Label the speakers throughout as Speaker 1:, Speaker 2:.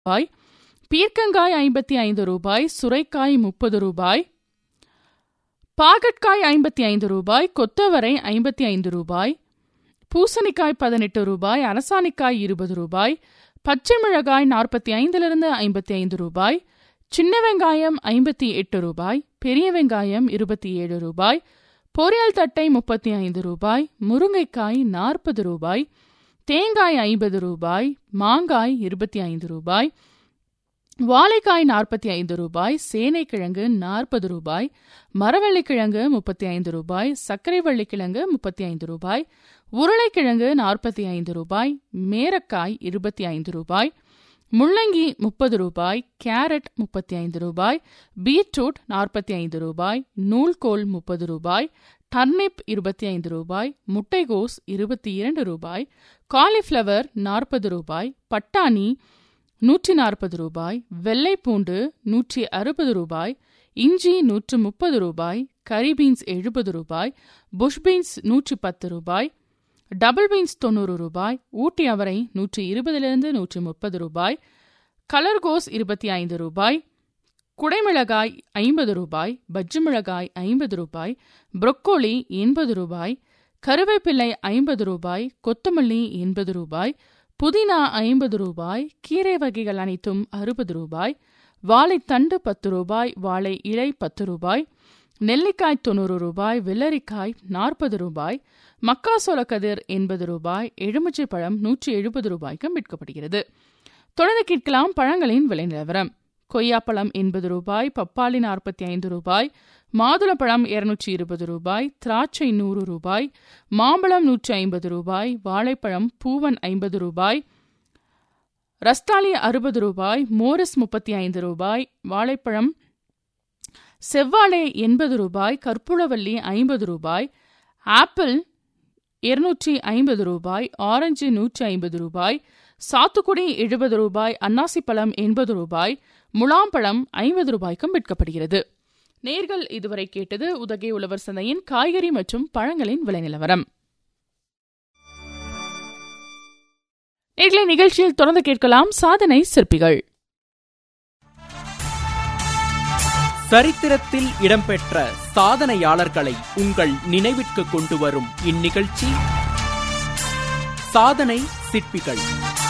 Speaker 1: ரூபாய் பீர்க்கங்காய் ஐம்பத்தி ஐந்து ரூபாய் சுரைக்காய் முப்பது ரூபாய் பாகற்காய் ஐம்பத்தி ஐந்து ரூபாய் கொத்தவரை ஐம்பத்தி ஐந்து ரூபாய் பூசணிக்காய் பதினெட்டு ரூபாய் அரசாணிக்காய் இருபது ரூபாய் பச்சை மிளகாய் நாற்பத்தி ஐந்திலிருந்து ஐம்பத்தி ஐந்து ரூபாய் சின்ன வெங்காயம் ஐம்பத்தி எட்டு ரூபாய் பெரிய வெங்காயம் இருபத்தி ஏழு ரூபாய் பொரியல் தட்டை முப்பத்தி ஐந்து ரூபாய் முருங்கைக்காய் நாற்பது ரூபாய் தேங்காய் ஐம்பது ரூபாய் மாங்காய் இருபத்தி ஐந்து ரூபாய் வாழைக்காய் நாற்பத்தி ஐந்து ரூபாய் சேனைக்கிழங்கு நாற்பது ரூபாய் மரவள்ளிக்கிழங்கு முப்பத்தி ஐந்து ரூபாய் சர்க்கரை வள்ளிக்கிழங்கு முப்பத்தி ஐந்து ரூபாய் உருளைக்கிழங்கு நாற்பத்தி ஐந்து ரூபாய் மேரக்காய் இருபத்தி ஐந்து ரூபாய் முள்ளங்கி முப்பது ரூபாய் கேரட் முப்பத்தி ஐந்து ரூபாய் பீட்ரூட் நாற்பத்தி ஐந்து ரூபாய் நூல்கோல் முப்பது ரூபாய் டர்னிப் இருபத்தி ஐந்து ரூபாய் முட்டைகோஸ் இருபத்தி இரண்டு ரூபாய் காலிஃப்ளவர் நாற்பது ரூபாய் பட்டாணி நூற்றி நாற்பது ரூபாய் வெள்ளைப்பூண்டு நூற்றி அறுபது ரூபாய் இஞ்சி நூற்று முப்பது ரூபாய் கரி பீன்ஸ் எழுபது ரூபாய் புஷ் பீன்ஸ் நூற்றி பத்து ரூபாய் டபுள் பீன்ஸ் தொண்ணூறு ரூபாய் ஊட்டி அவரை நூற்றி இருபதிலிருந்து நூற்றி முப்பது ரூபாய் கலர்கோஸ் இருபத்தி ஐந்து ரூபாய் குடைமிளகாய் ஐம்பது ரூபாய் பஜ்ஜி மிளகாய் ஐம்பது ரூபாய் புரொக்கோலி எண்பது ரூபாய் கருவேப்பிள்ளை ஐம்பது ரூபாய் கொத்தமல்லி எண்பது ரூபாய் புதினா ஐம்பது ரூபாய் கீரை வகைகள் அனைத்தும் அறுபது ரூபாய் வாழைத்தண்டு பத்து ரூபாய் வாழை இலை பத்து ரூபாய் நெல்லிக்காய் தொண்ணூறு ரூபாய் வெள்ளரிக்காய் நாற்பது ரூபாய் மக்காசோள கதிர் எண்பது ரூபாய் எலுமிச்சை பழம் நூற்றி எழுபது ரூபாய்க்கும் விற்கப்படுகிறது தொடர்ந்து கேட்கலாம் பழங்களின் விலை நிலவரம் கொய்யாப்பழம் எண்பது ரூபாய் பப்பாளி நாற்பத்தி ஐந்து ரூபாய் மாதுளப்பழம் இருநூற்றி இருபது ரூபாய் திராட்சை நூறு ரூபாய் மாம்பழம் நூற்றி ஐம்பது ரூபாய் வாழைப்பழம் பூவன் ஐம்பது ரூபாய் ரஸ்தாலி அறுபது ரூபாய் மோரிஸ் முப்பத்தி ஐந்து ரூபாய் வாழைப்பழம் செவ்வாழை எண்பது ரூபாய் கற்பூரவல்லி ஐம்பது ரூபாய் ஆப்பிள் இருநூற்றி ஐம்பது ரூபாய் ஆரஞ்சு நூற்றி ஐம்பது ரூபாய் சாத்துக்குடி எழுபது ரூபாய் அன்னாசிப்பழம் எண்பது ரூபாய் முலாம்பழம் ஐம்பது ரூபாய்க்கும் விற்கப்படுகிறது நேர்கள் இதுவரை கேட்டது உதகை உழவர் சந்தையின் காய்கறி மற்றும் பழங்களின் விலை நிலவரம் நேர்களை நிகழ்ச்சியில் தொடர்ந்து கேட்கலாம் சாதனை சிற்பிகள்
Speaker 2: சரித்திரத்தில் இடம்பெற்ற சாதனையாளர்களை உங்கள் நினைவிற்கு கொண்டு வரும் இந்நிகழ்ச்சி சாதனை சிற்பிகள்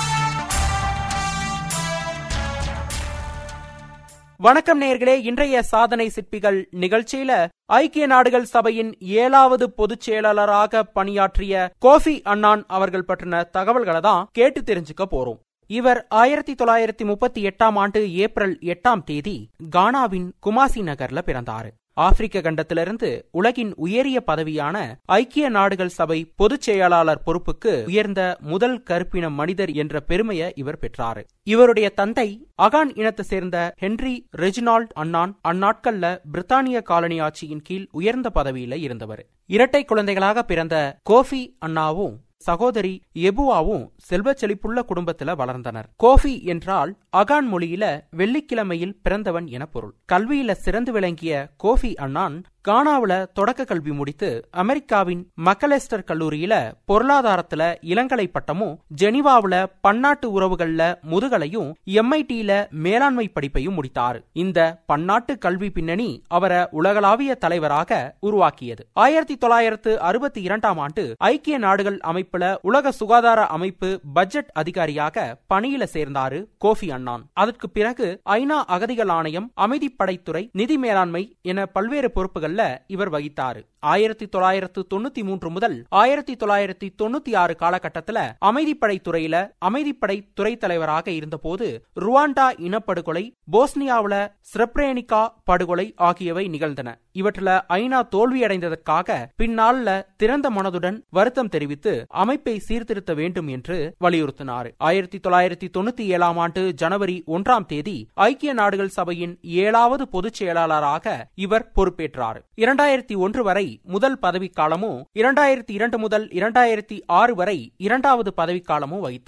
Speaker 2: வணக்கம் நேர்களே இன்றைய சாதனை சிற்பிகள் நிகழ்ச்சியில ஐக்கிய நாடுகள் சபையின் ஏழாவது பொதுச் செயலாளராக பணியாற்றிய கோஃபி அண்ணான் அவர்கள் பற்றின தகவல்களை தான் கேட்டு தெரிஞ்சுக்க போறோம் இவர் ஆயிரத்தி தொள்ளாயிரத்தி முப்பத்தி எட்டாம் ஆண்டு ஏப்ரல் எட்டாம் தேதி கானாவின் குமாசி நகர்ல பிறந்தாரு ஆப்பிரிக்க கண்டத்திலிருந்து உலகின் உயரிய பதவியான ஐக்கிய நாடுகள் சபை பொதுச் செயலாளர் பொறுப்புக்கு உயர்ந்த முதல் கருப்பின மனிதர் என்ற பெருமையை இவர் பெற்றாரு இவருடைய தந்தை அகான் இனத்தை சேர்ந்த ஹென்றி ரெஜினால்ட் அண்ணான் அந்நாட்கள்ல பிரித்தானிய காலனி ஆட்சியின் கீழ் உயர்ந்த பதவியில இருந்தவர் இரட்டை குழந்தைகளாக பிறந்த கோஃபி அண்ணாவும் சகோதரி எபுவாவும் செல்வச் செழிப்புள்ள குடும்பத்துல வளர்ந்தனர் கோஃபி என்றால் அகான் மொழியில வெள்ளிக்கிழமையில் பிறந்தவன் என பொருள் கல்வியில சிறந்து விளங்கிய கோஃபி அண்ணான் கானாவுல தொடக்க கல்வி முடித்து அமெரிக்காவின் மக்கலெஸ்டர் கல்லூரியில பொருளாதாரத்துல இளங்கலை பட்டமும் ஜெனிவாவுல பன்னாட்டு உறவுகள்ல முதுகலையும் எம்ஐடியில மேலாண்மை படிப்பையும் முடித்தார் இந்த பன்னாட்டு கல்வி பின்னணி அவரை உலகளாவிய தலைவராக உருவாக்கியது ஆயிரத்தி தொள்ளாயிரத்து அறுபத்தி இரண்டாம் ஆண்டு ஐக்கிய நாடுகள் அமைப்புல உலக சுகாதார அமைப்பு பட்ஜெட் அதிகாரியாக பணியில சேர்ந்தாரு கோஃபி அண்ணான் அதற்கு பிறகு ஐநா அகதிகள் ஆணையம் அமைதிப்படைத்துறை நிதி மேலாண்மை என பல்வேறு பொறுப்புகள்ல இவர் வகித்தாரு ஆயிரத்தி தொள்ளாயிரத்து தொண்ணூத்தி மூன்று முதல் ஆயிரத்தி தொள்ளாயிரத்தி தொண்ணூத்தி ஆறு காலகட்டத்துல அமைதிப்படை துறையில அமைதிப்படை துறை தலைவராக இருந்தபோது ருவாண்டா இனப்படுகொலை போஸ்னியாவுல ஸ்ரெப்ரேனிகா படுகொலை ஆகியவை நிகழ்ந்தன இவற்றில ஐநா தோல்வியடைந்ததற்காக பின்னால திறந்த மனதுடன் வருத்தம் தெரிவித்து அமைப்பை சீர்திருத்த வேண்டும் என்று வலியுறுத்தினார் ஆயிரத்தி தொள்ளாயிரத்தி தொண்ணூத்தி ஏழாம் ஆண்டு ஜனவரி ஒன்றாம் தேதி ஐக்கிய நாடுகள் சபையின் ஏழாவது பொதுச் செயலாளராக இவர் பொறுப்பேற்றார் இரண்டாயிரத்தி ஒன்று வரை முதல் பதவிக்காலமும் இரண்டாயிரத்தி இரண்டு முதல் இரண்டாயிரத்தி ஆறு வரை இரண்டாவது பதவிக்காலமும் வகித்தார்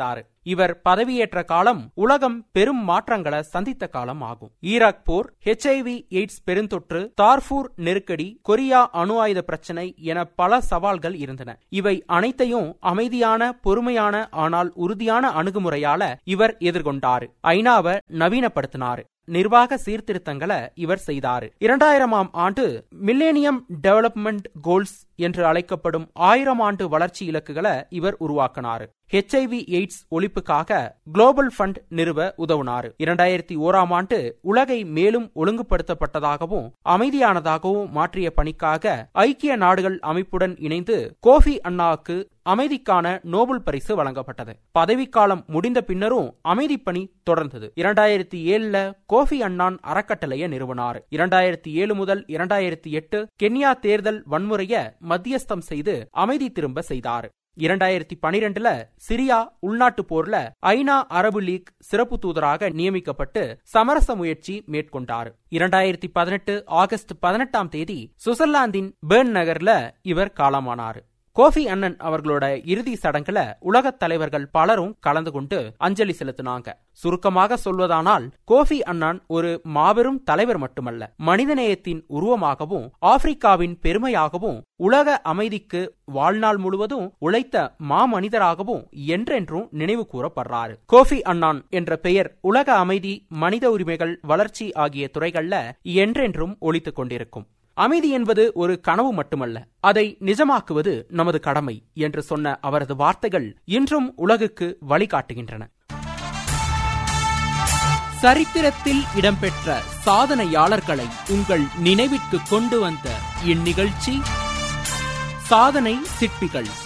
Speaker 2: இவர் பதவியேற்ற காலம் உலகம் பெரும் மாற்றங்களை சந்தித்த காலம் ஆகும் ஈராக் போர் ஹெச்ஐவி எய்ட்ஸ் பெருந்தொற்று தார்பூர் நெருக்கடி கொரியா அணு ஆயுத பிரச்சனை என பல சவால்கள் இருந்தன இவை அனைத்தையும் அமைதியான பொறுமையான ஆனால் உறுதியான அணுகுமுறையால இவர் எதிர்கொண்டாரு ஐநாவை நவீனப்படுத்தினாரு நிர்வாக சீர்திருத்தங்களை இவர் செய்தார் இரண்டாயிரமாம் ஆண்டு மில்லேனியம் டெவலப்மெண்ட் கோல்ஸ் என்று அழைக்கப்படும் ஆயிரம் ஆண்டு வளர்ச்சி இலக்குகளை இவர் உருவாக்கினார் ஹெச்ஐவி எய்ட்ஸ் ஒழிப்புக்காக குளோபல் ஃபண்ட் நிறுவ உதவுனார் இரண்டாயிரத்தி ஓராம் ஆண்டு உலகை மேலும் ஒழுங்குபடுத்தப்பட்டதாகவும் அமைதியானதாகவும் மாற்றிய பணிக்காக ஐக்கிய நாடுகள் அமைப்புடன் இணைந்து கோஃபி அண்ணாவுக்கு அமைதிக்கான நோபல் பரிசு வழங்கப்பட்டது பதவிக்காலம் முடிந்த பின்னரும் அமைதி பணி தொடர்ந்தது இரண்டாயிரத்தி ஏழுல கோஃபி அண்ணான் அறக்கட்டளைய நிறுவனார் இரண்டாயிரத்தி ஏழு முதல் இரண்டாயிரத்தி எட்டு கென்யா தேர்தல் வன்முறைய மத்தியஸ்தம் செய்து அமைதி திரும்ப செய்தார் இரண்டாயிரத்தி பனிரெண்டுல சிரியா உள்நாட்டு போர்ல ஐநா அரபு லீக் சிறப்பு தூதராக நியமிக்கப்பட்டு சமரச முயற்சி மேற்கொண்டார் இரண்டாயிரத்தி பதினெட்டு ஆகஸ்ட் பதினெட்டாம் தேதி சுவிட்சர்லாந்தின் பேர்ன் நகர்ல இவர் காலமானார் கோஃபி அண்ணன் அவர்களோட இறுதி சடங்குல உலகத் தலைவர்கள் பலரும் கலந்து கொண்டு அஞ்சலி செலுத்தினாங்க சுருக்கமாக சொல்வதானால் கோஃபி அண்ணான் ஒரு மாபெரும் தலைவர் மட்டுமல்ல மனிதநேயத்தின் உருவமாகவும் ஆப்பிரிக்காவின் பெருமையாகவும் உலக அமைதிக்கு வாழ்நாள் முழுவதும் உழைத்த மாமனிதராகவும் என்றென்றும் நினைவு கூறப்படுறாரு கோஃபி அண்ணான் என்ற பெயர் உலக அமைதி மனித உரிமைகள் வளர்ச்சி ஆகிய துறைகள்ல என்றென்றும் ஒழித்துக் கொண்டிருக்கும் அமைதி என்பது ஒரு கனவு மட்டுமல்ல அதை நிஜமாக்குவது நமது கடமை என்று சொன்ன அவரது வார்த்தைகள் இன்றும் உலகுக்கு வழிகாட்டுகின்றன சரித்திரத்தில் இடம்பெற்ற சாதனையாளர்களை உங்கள் நினைவிற்கு கொண்டு வந்த இந்நிகழ்ச்சி சாதனை சிற்பிகள்